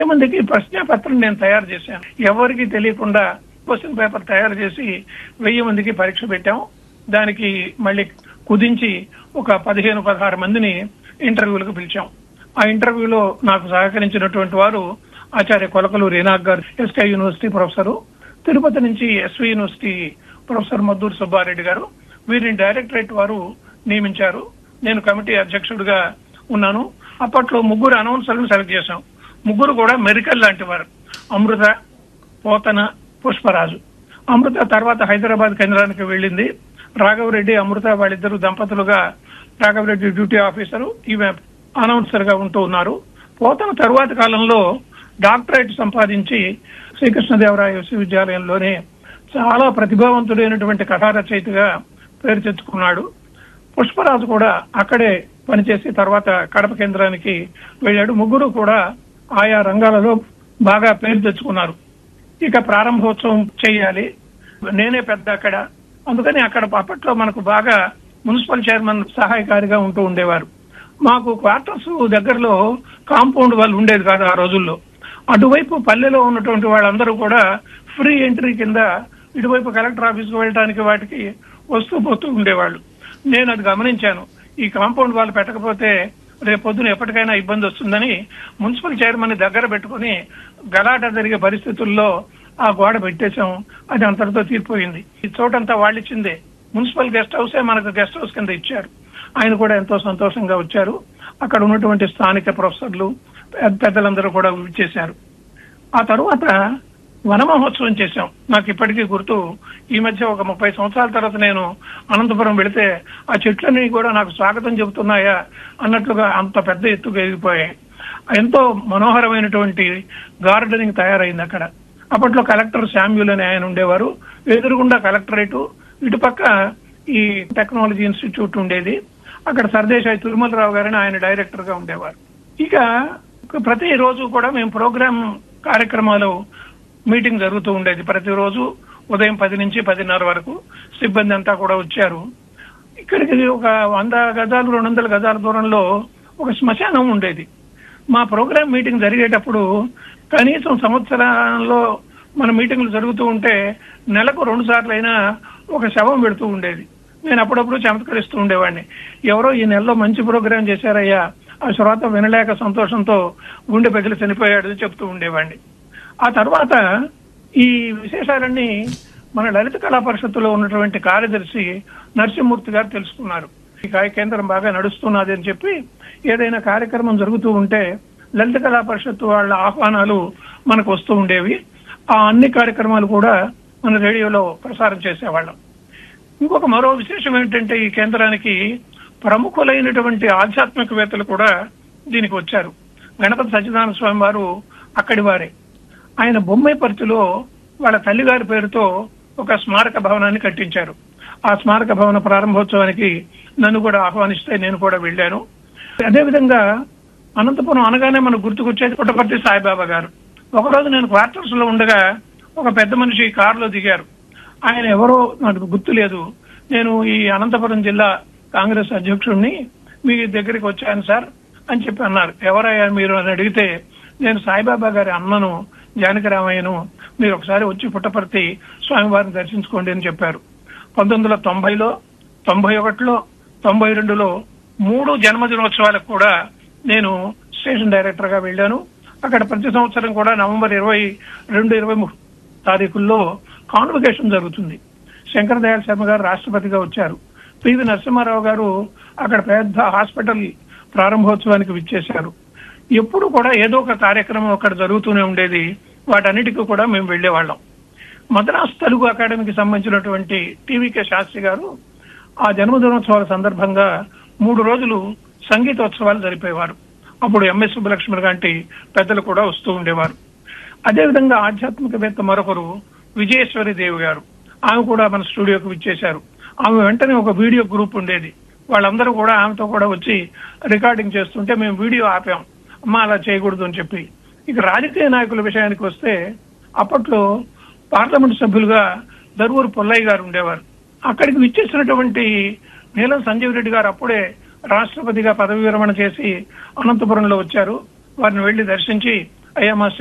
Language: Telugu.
మందికి ప్రశ్నాపత్రం నేను తయారు చేశాను ఎవరికి తెలియకుండా క్వశ్చన్ పేపర్ తయారు చేసి వెయ్యి మందికి పరీక్ష పెట్టాం దానికి మళ్ళీ కుదించి ఒక పదిహేను పదహారు మందిని ఇంటర్వ్యూలకు పిలిచాం ఆ ఇంటర్వ్యూలో నాకు సహకరించినటువంటి వారు ఆచార్య కొలకలు రీనాగ్ గారు ఎస్కే యూనివర్సిటీ ప్రొఫెసరు తిరుపతి నుంచి SV university professor Madduru Subba Reddy గారు వీరిని డైరెక్టరేట్ వారు నియమించారు నేను కమిటీ అధ్యక్షుడిగా ఉన్నాను అప్పట్లో ముగ్గురు అనౌన్సర్లను సెలెక్ట్ చేశాం ముగ్గురు కూడా మెరికల్ లాంటి వారు అమృత పోతన పుష్పరాజు అమృత తర్వాత హైదరాబాద్ కేంద్రానికి వెళ్ళింది రాఘవరెడ్డి అమృత వాళ్ళిద్దరు దంపతులుగా రాఘవరెడ్డి డ్యూటీ ఆఫీసరు ఈమె అనౌన్సర్ గా ఉంటూ ఉన్నారు పోతన తరువాత కాలంలో డాక్టరేట్ సంపాదించి శ్రీకృష్ణదేవరాయ విశ్వవిద్యాలయంలోనే చాలా ప్రతిభావంతుడైనటువంటి కథా రచయితగా పేరు తెచ్చుకున్నాడు పుష్పరాజు కూడా అక్కడే పనిచేసి తర్వాత కడప కేంద్రానికి వెళ్ళాడు ముగ్గురు కూడా ఆయా రంగాలలో బాగా పేరు తెచ్చుకున్నారు ఇక ప్రారంభోత్సవం చేయాలి నేనే పెద్ద అక్కడ అందుకని అక్కడ అప్పట్లో మనకు బాగా మున్సిపల్ చైర్మన్ సహాయకారిగా ఉంటూ ఉండేవారు మాకు క్వార్టర్స్ దగ్గరలో కాంపౌండ్ వాళ్ళు ఉండేది కాదు ఆ రోజుల్లో అటువైపు పల్లెలో ఉన్నటువంటి వాళ్ళందరూ కూడా ఫ్రీ ఎంట్రీ కింద ఇటువైపు కలెక్టర్ ఆఫీస్కి వెళ్ళడానికి వాటికి వస్తూ పోతూ ఉండేవాళ్ళు నేను అది గమనించాను ఈ కాంపౌండ్ వాళ్ళు పెట్టకపోతే రేపు పొద్దున ఎప్పటికైనా ఇబ్బంది వస్తుందని మున్సిపల్ చైర్మన్ దగ్గర పెట్టుకుని గలాట జరిగే పరిస్థితుల్లో ఆ గోడ పెట్టేశాం అది అంతటితో తీరిపోయింది ఈ చోటంతా వాళ్ళు ఇచ్చిందే మున్సిపల్ గెస్ట్ హౌసే మనకు గెస్ట్ హౌస్ కింద ఇచ్చారు ఆయన కూడా ఎంతో సంతోషంగా వచ్చారు అక్కడ ఉన్నటువంటి స్థానిక ప్రొఫెసర్లు పెద్ద- పెద్దలందరూ కూడా ఇచ్చేశారు ఆ తరువాత వన మహోత్సవం చేశాం నాకు ఇప్పటికీ గుర్తు ఈ మధ్య ఒక ముప్పై సంవత్సరాల తర్వాత నేను అనంతపురం వెళితే ఆ చెట్లన్నీ కూడా నాకు స్వాగతం చెబుతున్నాయా అన్నట్లుగా అంత పెద్ద ఎత్తుకు ఎదిగిపోయాయి ఎంతో మనోహరమైనటువంటి గార్డెనింగ్ తయారైంది అక్కడ అప్పట్లో కలెక్టర్ శామ్యుల్ అని ఆయన ఉండేవారు ఎదురుగుండా కలెక్టరేట్ ఇటుపక్క ఈ టెక్నాలజీ ఇన్స్టిట్యూట్ ఉండేది అక్కడ సర్దేశాయి తిరుమలరావు గారని ఆయన డైరెక్టర్ గా ఉండేవారు ఇక ప్రతి రోజు కూడా మేము ప్రోగ్రామ్ కార్యక్రమాలు మీటింగ్ జరుగుతూ ఉండేది ప్రతిరోజు ఉదయం పది నుంచి పదిన్నర వరకు సిబ్బంది అంతా కూడా వచ్చారు ఇక్కడికి ఒక వంద గజాలు రెండు వందల గజాల దూరంలో ఒక శ్మశానం ఉండేది మా ప్రోగ్రామ్ మీటింగ్ జరిగేటప్పుడు కనీసం సంవత్సరంలో మన మీటింగ్లు జరుగుతూ ఉంటే నెలకు రెండు సార్లు అయినా ఒక శవం పెడుతూ ఉండేది నేను అప్పుడప్పుడు చమత్కరిస్తూ ఉండేవాడిని ఎవరో ఈ నెలలో మంచి ప్రోగ్రాం చేశారయ్యా ఆ శ్రోత వినలేక సంతోషంతో గుండె పగిలి చనిపోయాడు అని చెప్తూ ఉండేవాడిని ఆ తర్వాత ఈ విశేషాలన్నీ మన లలిత కళా పరిషత్తులో ఉన్నటువంటి కార్యదర్శి నరసింహమూర్తి గారు తెలుసుకున్నారు ఈ కాయ కేంద్రం బాగా నడుస్తున్నది అని చెప్పి ఏదైనా కార్యక్రమం జరుగుతూ ఉంటే లలిత కళా పరిషత్తు వాళ్ళ ఆహ్వానాలు మనకు వస్తూ ఉండేవి ఆ అన్ని కార్యక్రమాలు కూడా మన రేడియోలో ప్రసారం చేసేవాళ్ళం ఇంకొక మరో విశేషం ఏంటంటే ఈ కేంద్రానికి ప్రముఖులైనటువంటి ఆధ్యాత్మికవేత్తలు కూడా దీనికి వచ్చారు గణపతి సత్యనారాయణ స్వామి వారు అక్కడి వారే ఆయన బొమ్మైపర్తిలో వాళ్ళ తల్లిగారి పేరుతో ఒక స్మారక భవనాన్ని కట్టించారు ఆ స్మారక భవన ప్రారంభోత్సవానికి నన్ను కూడా ఆహ్వానిస్తే నేను కూడా వెళ్ళాను అదేవిధంగా అనంతపురం అనగానే మనకు గుర్తుకొచ్చేది పుట్టపర్తి సాయిబాబా గారు ఒకరోజు నేను క్వార్టర్స్ లో ఉండగా ఒక పెద్ద మనిషి కారులో దిగారు ఆయన ఎవరో నాకు గుర్తు లేదు నేను ఈ అనంతపురం జిల్లా కాంగ్రెస్ అధ్యక్షుడిని మీ దగ్గరికి వచ్చాను సార్ అని చెప్పి అన్నారు ఎవరయ్యా మీరు అని అడిగితే నేను సాయిబాబా గారి అన్నను జానకిరామయ్యను మీరు ఒకసారి వచ్చి పుట్టపర్తి స్వామివారిని దర్శించుకోండి అని చెప్పారు పంతొమ్మిది వందల తొంభైలో తొంభై ఒకటిలో తొంభై రెండులో మూడు జన్మదినోత్సవాలకు కూడా నేను స్టేషన్ డైరెక్టర్ గా వెళ్ళాను అక్కడ ప్రతి సంవత్సరం కూడా నవంబర్ ఇరవై రెండు ఇరవై మూడు తారీఖుల్లో కాన్వకేషన్ జరుగుతుంది శంకర్ దయాళ్ శర్మ గారు రాష్ట్రపతిగా వచ్చారు పివి నరసింహారావు గారు అక్కడ పెద్ద హాస్పిటల్ ప్రారంభోత్సవానికి విచ్చేశారు ఎప్పుడు కూడా ఏదో ఒక కార్యక్రమం అక్కడ జరుగుతూనే ఉండేది వాటన్నిటికీ కూడా మేము వెళ్లేవాళ్ళం మద్రాస్ తెలుగు అకాడమీకి సంబంధించినటువంటి టీవీకే శాస్త్రి గారు ఆ జన్మదినోత్సవాల సందర్భంగా మూడు రోజులు సంగీతోత్సవాలు జరిపేవారు అప్పుడు ఎంఎస్ సుబ్బలక్ష్మి లాంటి పెద్దలు కూడా వస్తూ ఉండేవారు అదేవిధంగా ఆధ్యాత్మికవేత్త మరొకరు విజయేశ్వరి దేవి గారు ఆమె కూడా మన స్టూడియోకి విచ్చేశారు ఆమె వెంటనే ఒక వీడియో గ్రూప్ ఉండేది వాళ్ళందరూ కూడా ఆమెతో కూడా వచ్చి రికార్డింగ్ చేస్తుంటే మేము వీడియో ఆపాం అమ్మ అలా చేయకూడదు అని చెప్పి ఇక రాజకీయ నాయకుల విషయానికి వస్తే అప్పట్లో పార్లమెంట్ సభ్యులుగా దరువూరు పొల్లయ్య గారు ఉండేవారు అక్కడికి విచ్చేసినటువంటి నీలం సంజీవ్ రెడ్డి గారు అప్పుడే రాష్ట్రపతిగా పదవి విరమణ చేసి అనంతపురంలో వచ్చారు వారిని వెళ్లి దర్శించి అయ్యా మా